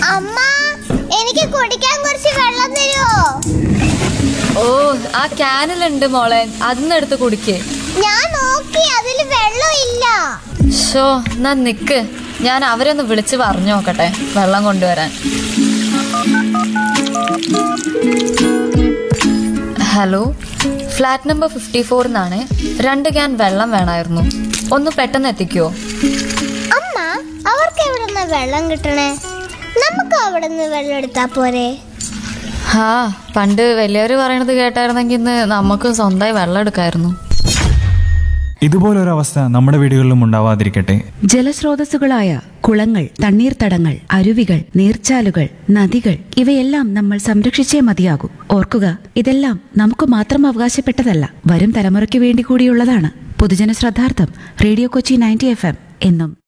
അമ്മ എനിക്ക് കുടിക്കാൻ കുറച്ച് വെള്ളം തരുമോ ഓ ആ ക്യാനിലുണ്ട് മോളെ അതിന്ന് എടുത്ത് കുടിക്ക് ഞാൻ നോക്കി അതിൽ വെള്ളം ഇല്ല ഷോ എന്നാ നിക്ക് ഞാൻ അവരൊന്ന് വിളിച്ച് പറഞ്ഞു നോക്കട്ടെ വെള്ളം കൊണ്ടുവരാൻ ഹലോ ഫ്ലാറ്റ് നമ്പർ ഫിഫ്റ്റി ഫോറിന്നാണ് രണ്ട് ക്യാൻ വെള്ളം വേണമായിരുന്നു ഒന്ന് പെട്ടെന്ന് എത്തിക്കുമോ അമ്മ അവർക്ക് എവിടെ നിന്ന് വെള്ളം കിട്ടണേ നമുക്ക് അവിടെ നിന്ന് വെള്ളം എടുത്താ പോരെ ഹാ പണ്ട് വലിയവർ പറയണത് കേട്ടായിരുന്നെങ്കിൽ ഇന്ന് നമുക്ക് സ്വന്തമായി വെള്ളം എടുക്കായിരുന്നു ഇതുപോലൊരവസ്ഥ നമ്മുടെ വീടുകളിലും ഉണ്ടാവാതിരിക്കട്ടെ ജലസ്രോതസ്സുകളായ കുളങ്ങൾ തണ്ണീർത്തടങ്ങൾ അരുവികൾ നീർച്ചാലുകൾ നദികൾ ഇവയെല്ലാം നമ്മൾ സംരക്ഷിച്ചേ മതിയാകൂ ഓർക്കുക ഇതെല്ലാം നമുക്ക് മാത്രം അവകാശപ്പെട്ടതല്ല വരും തലമുറയ്ക്ക് വേണ്ടി കൂടിയുള്ളതാണ് പൊതുജന ശ്രദ്ധാർത്ഥം radio Kochi ninety F M എന്നും